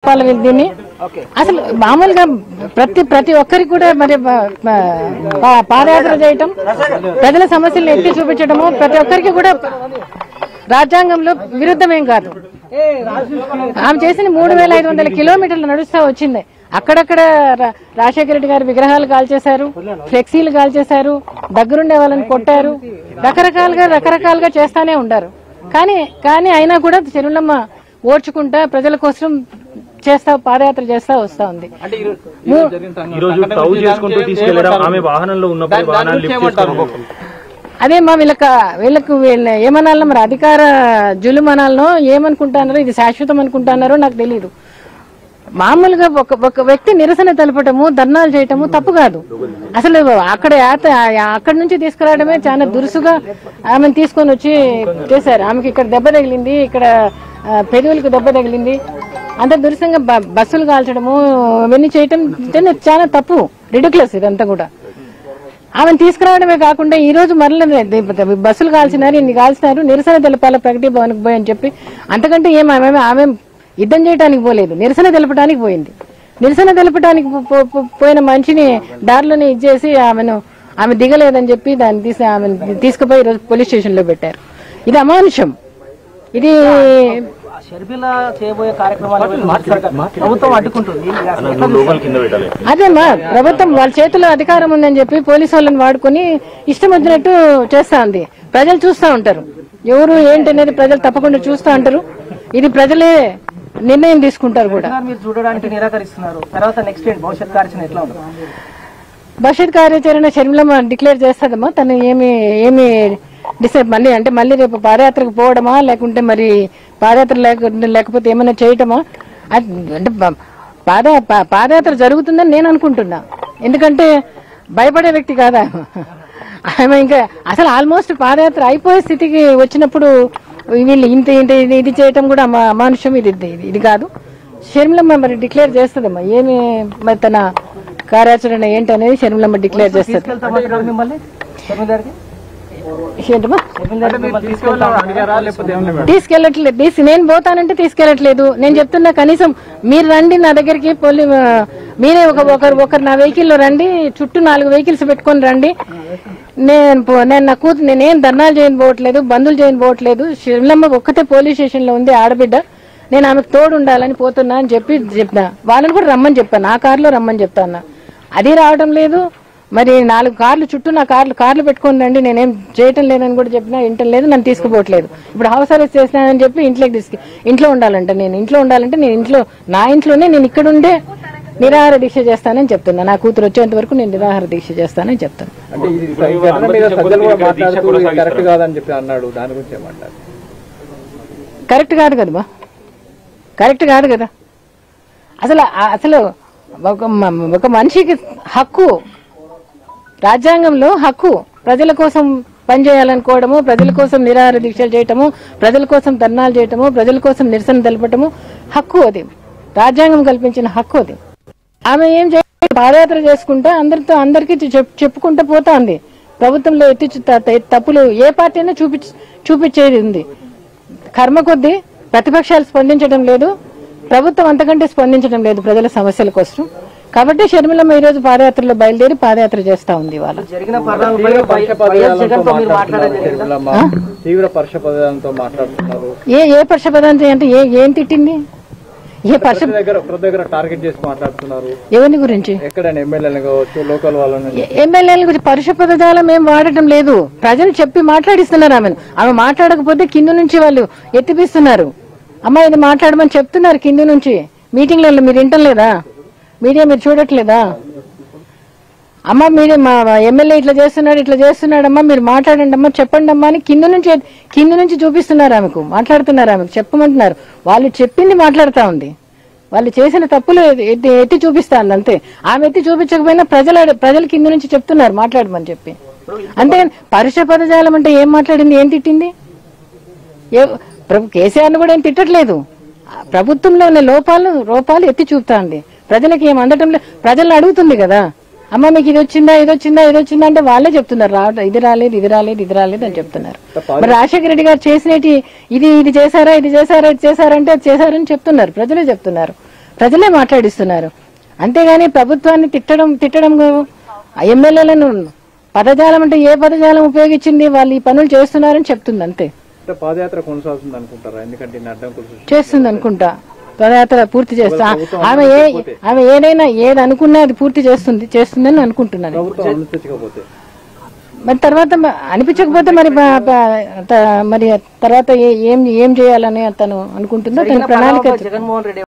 చెప్పాలి వీళ్ళు దీన్ని అసలు మామూలుగా ప్రతి ప్రతి ఒక్కరికి కూడా మరి ప- ప- పాదయాత్ర చేయటం ప్రజల సమస్యలను ఎత్తి చూపించడము ప్రతి ఒక్కరికి కూడా రాజ్యాంగంలో విరుద్ధమేం కాదు ఆమె చేసిన మూడు వేల ఐదు వందల కిలోమీటర్లు నడుస్తా వచ్చింది అక్కడక్కడ రా- రాజశేఖర రెడ్డి గారి విగ్రహాలు కాల్చేశారు ఫ్లెక్సీలు కాల్చేశారు దగ్గరుండే వాళ్ళని కొట్టారు రకరకాలుగా రకరకాలుగా చేస్తానే ఉండారు కానీ కానీ అయినా కూడా చెరువులమ్మ ఓడ్చుకుంటా ప్రజల కోసం చేస్తా పాదయాత్ర చేస్తా వస్తా ఉంది ఈ రోజు టౌ చేసుకుంటూ తీసుకెళ్లడం ఆమె వాహనంలో ఉన్నప్పుడు వాహనాన్ని లిఫ్ట్ చేసుకోవడం అదే మా వీళ్ళక వీళ్ళకు వీళ్ళ ఏమనాలనో మరి అధికార జులుమనాలనో ఏమనుకుంటున్నారో ఇది శాశ్వతం అనుకుంటున్నారో నాకు తెలియదు మామూలుగా ఒక ఒక వ్యక్తి నిరసన తెలపటము ధర్నాలు చేయటము తప్పు కాదు అసలు అక్కడ యాత- అక్కడి నుంచి తీసుకురావడమే చాలా దురుసుగా ఆమెను తీసుకొని వచ్చి చేశారు ఆమెకి ఇక్కడ దెబ్బ తగిలింది ఇక్కడ ఆ, పెదవులకు దెబ్బ తగిలింది అంత దురుసంగా బ- బస్సులు కాల్చడము ఇవన్నీ చేయటం ఇదన్నీ చాలా తప్పు రిడిక్యులస్ ఇదంతా కూడా ఆమెను తీసుకురావడమే కాకుండా ఈ రోజు మరల బస్సులు కాల్చినారు ఇన్ని కాల్చినారు నిరసన తెలపాల ప్రగతి భవన్కి పోయి అని చెప్పి అంతకంటే ఏం ఆమె ఆమె యుద్ధం చేయడానికి పోలేదు నిరసన తెలపడానికి పోయింది నిరసన తెలపడానికి పో- పో- పో- పోయిన మనిషిని దారిలోనే ఇచ్చేసి ఆమెను ఆమె దిగలేదని చెప్పి దాన్ని తీసి ఆమెను తీసుకుపోయి ఈరోజు పోలీస్ స్టేషన్ లో పెట్టారు ఇది అమానుషం ఇది షర్మిల చేయబోయే కార్యక్రమాలు ప్రభుత్వం అడ్డుకుంటుంది లోపల కింద పెట్టాలి అదేమ్మా ప్రభుత్వం వాళ్ళ చేతిలో అధికారం ఉందని చెప్పి పోలీసు వాళ్ళని వాడుకొని ఇష్టం వచ్చినట్టు చేస్తా ఉంది ప్రజలు చూస్తా ఉంటారు ఎవరు ఏంటి అనేది ప్రజలు తప్పకుండా చూస్తా ఉంటారు ఇది ప్రజలే నిర్ణయం తీసుకుంటారు కూడా మీరు చూడడానికి నిరాకరిస్తున్నారు తర్వాత నెక్స్ట్ ఏంటి భవిష్యత్ కార్యాచరణ ఎట్లా ఉంటుంది భవిష్యత్ కార్యాచరణ షర్మిలమ్మ డిక్లేర్ చేస్తుందమ్మా తను ఏమి ఏమి డిసైడ్ మళ్ళీ అంటే మళ్ళీ రేపు పాదయాత్రకు పోవడమా లేకుంటే మరి పాదయాత్ర లేకుంటే లేకపోతే ఏమైనా చేయటమా అది అంటే ప- పాద ప- పాదయాత్ర జరుగుతుందని నేను అనుకుంటున్నా ఎందుకంటే భయపడే వ్యక్తి కాదా ఆమె ఇంకా అసలు ఆల్మోస్ట్ పాదయాత్ర అయిపోయే స్థితికి వచ్చినప్పుడు వీళ్ళు ఇంత ఇంత ఇది ఇది చేయటం కూడా అమా- అమానుషం ఇది ఇది- ఇది కాదు షర్మిలమ్మ మరి డిక్లేర్ చేస్తుందమ్మా ఏమి మరి తన కార్యాచరణ ఏంటి అనేది షర్మిలమ్మ డిక్లేర్ చేస్తుంది తీసుకెళ్తామంటున్నారు మిమ్మల్ని షర్మిల గారికి ఏంటమ్మా షర్మిల గారికి మిమ్మల్ని తీసుకెళ్తాం తీసుకెళ్ళట్లేదు తీసి నేను పోతానంటే తీసుకెళ్ళట్లేదు నేను చెప్తున్నా కనీసం మీరు రండి నా దగ్గరికి పోలీ ఆ, మీరే ఒక ఒకరు ఒకరు నా వెహికల్లో రండి చుట్టూ నాలుగు వెహికల్స్ పెట్టుకొని రండి నేను పో- నేను నా కూతురు నేనేం ధర్నాలు చేయని పోవట్లేదు బంధువులు చేయని పోవట్లేదు శివలమ్మ ఒక్కతే పోలీస్ స్టేషన్ లో ఉంది ఆడబిడ్డ నేను ఆమెకు తోడు ఉండాలని పోతున్నా అని చెప్పి చెప్పిన వాళ్ళని కూడా రమ్మని చెప్పాను నా కారులో రమ్మని చెప్తాను అది రావడం లేదు మరి నాలుగు కార్లు చుట్టూ నా కార్లు కార్లు పెట్టుకొని రండి నేనేం చేయటం లేదని కూడా చెప్పినా వింటం లేదు నన్ను తీసుకుపోవట్లేదు ఇప్పుడు హౌస్ అరెస్ట్ చేసినానని చెప్పి ఇంట్లోకి తీసుకు ఇంట్లో ఉండాలంట నేను ఇంట్లో ఉండాలంటే నేను ఇంట్లో నా ఇంట్లోనే నేను ఇక్కడ ఉండే నిరాహార దీక్ష చేస్తానని చెప్తున్నా నా కూతురు వచ్చేంత వరకు నేను నిరాహార దీక్ష చేస్తానని చెప్తాను అంటే ఇది ఈ ఘటన మీద సజ్జలు కూడా మాట్లాడుతూ ఇది కరెక్ట్ కాదని చెప్పి అన్నాడు దాని గురించి ఏమంటారు కరెక్ట్ కాదు కదా బా కరెక్ట్ కాదు కదా అసలు ఆ- అసలు ఒక మ- ఒక మనిషికి హక్కు రాజ్యాంగంలో హక్కు ప్రజల కోసం పనిచేయాలనుకోవడము ప్రజల కోసం నిరాహార దీక్షలు చేయటము ప్రజల కోసం ధర్నాలు చేయటము ప్రజల కోసం నిరసన తెలపటము హక్కు అది రాజ్యాంగం కల్పించిన హక్కు అది ఆమె ఏం చేయ పాదయాత్ర చేసుకుంటా అందరితో అందరికీ చెప్- చెప్పుకుంటూ పోతా ఉంది ప్రభుత్వంలో ఎత్తి చూ- త- త- తప్పులు ఏ పార్టీ అయినా చూపి చూపించేది ఉంది కర్మ కొద్దీ ప్రతిపక్షాలు స్పందించడం లేదు ప్రభుత్వం అంతకంటే స్పందించడం లేదు ప్రజల సమస్యల కోసం కాబట్టి షర్మిలమ్మ ఈ రోజు పాదయాత్రలో బయలుదేరి పాదయాత్ర చేస్తా ఉంది ఇవాళ జరిగిన పరిణామాలపై తీవ్ర పరుష వైఎస్ జగన్ తో మీరు పదజాలంతో మాట్లాడడం మాట్లాడుతున్నారు జరిగిందా? షర్మిలమ్మ. తీవ్ర పరుష పదజాలంతో మాట్లాడుతున్నారు ఏ ఏ పక్షపదాంతి అంటే ఏ ఏం తిట్టింది ఏ పక్ష ఒకరి దగ్గర ఒకరి దగ్గర టార్గెట్ చేసి మాట్లాడుతున్నారు ఎవరిని గురించి ఎక్కడైనా ఎమ్మెల్యేలు కావచ్చు లోకల్ వాళ్ళని ఎ- ఎమ్మెల్యేల గురించి పరుష పదజాలం ఏం వాడటం లేదు ప్రజలు చెప్పి మాట్లాడిస్తున్నారు ఆమెను ఆమె మాట్లాడకపోతే కింద నుంచి వాళ్ళు ఎత్తిపిస్తున్నారు అమ్మ ఇది మాట్లాడమని చెప్తున్నారు కింద నుంచి మీటింగ్లలో మీరు వింటలేదా మీడియా మీరు చూడట్లేదా అమ్మ మీరు మా ఎమ్మెల్యే ఇట్లా చేస్తున్నాడు ఇట్లా చేస్తున్నాడమ్మా మీరు మాట్లాడండి అమ్మా చెప్పండి అమ్మా అని కింద నుంచి కింద నుంచి చూపిస్తున్నారు ఆమెకు మాట్లాడుతున్నారు ఆమెకు చెప్పమంటున్నారు వాళ్ళు చెప్పింది మాట్లాడుతా ఉంది వాళ్ళు చేసిన తప్పులు ఎత్తి ఎత్తి చూపిస్తాను అంతే ఆమె ఎత్తి చూపించకపోయినా ప్రజల ప్రజల కింద నుంచి చెప్తున్నారు మాట్లాడమని చెప్పి అంతే పరుష పదజాలం అంటే ఏం మాట్లాడింది ఏం తిట్టింది ఏ- ప్రభు కేసీఆర్ కూడా ఏం తిట్టట్లేదు ఆ ప్రభుత్వంలో ఉన్న లోపాలు లోపాలు ఎత్తి చూపుతాంది ప్రజలకి ఏం అందటం లేదు ప్రజలను అడుగుతుంది కదా అమ్మ మీకు ఇది వచ్చిందా ఇది వచ్చిందా ఇది వచ్చిందా అంటే వాళ్ళే చెప్తున్నారు రావడం ఇది రాలేదు ఇది రాలేదు ఇది రాలేదు అని చెప్తున్నారు మరి రాజశేఖర రెడ్డి గారు చేసినటి ఇది ఇది చేశారా ఇది చేశారా ఇది చేశారంటే అది చేశారని చెప్తున్నారు ప్రజలే చెప్తున్నారు ప్రజలే మాట్లాడిస్తున్నారు అంతేగాని ప్రభుత్వాన్ని తిట్టడం తిట్టడం ఎమ్మెల్యేలను పదజాలం అంటే ఏ పదజాలం ఉపయోగించింది వాళ్ళు ఈ పనులు చేస్తున్నారని చెప్తుంది అంతే అంటే పాదయాత్ర కొనసాగుతుంది అనుకుంటారా ఎందుకంటే ఇన్ని అడ్డంకులు సృష్టి- చేస్తుంది అనుకుంటా పదయాత్ర పూర్తి చేస్తా ఆమె ఏ ఆమె ఏదైనా ఏది అనుకున్నా అది పూర్తి చేస్తుంది చేస్తుందని అనుకుంటున్నాను ప్రభుత్వం అనుమతించకపోతే మరి తర్వాత మ- అనిపించకపోతే మరి బ- బ- త- మరి తర్వాత ఏ- ఏం ఏం చేయాలని తను అనుకుంటుందో తన ప్రణాళిక జగన్మోహన్ రెడ్డి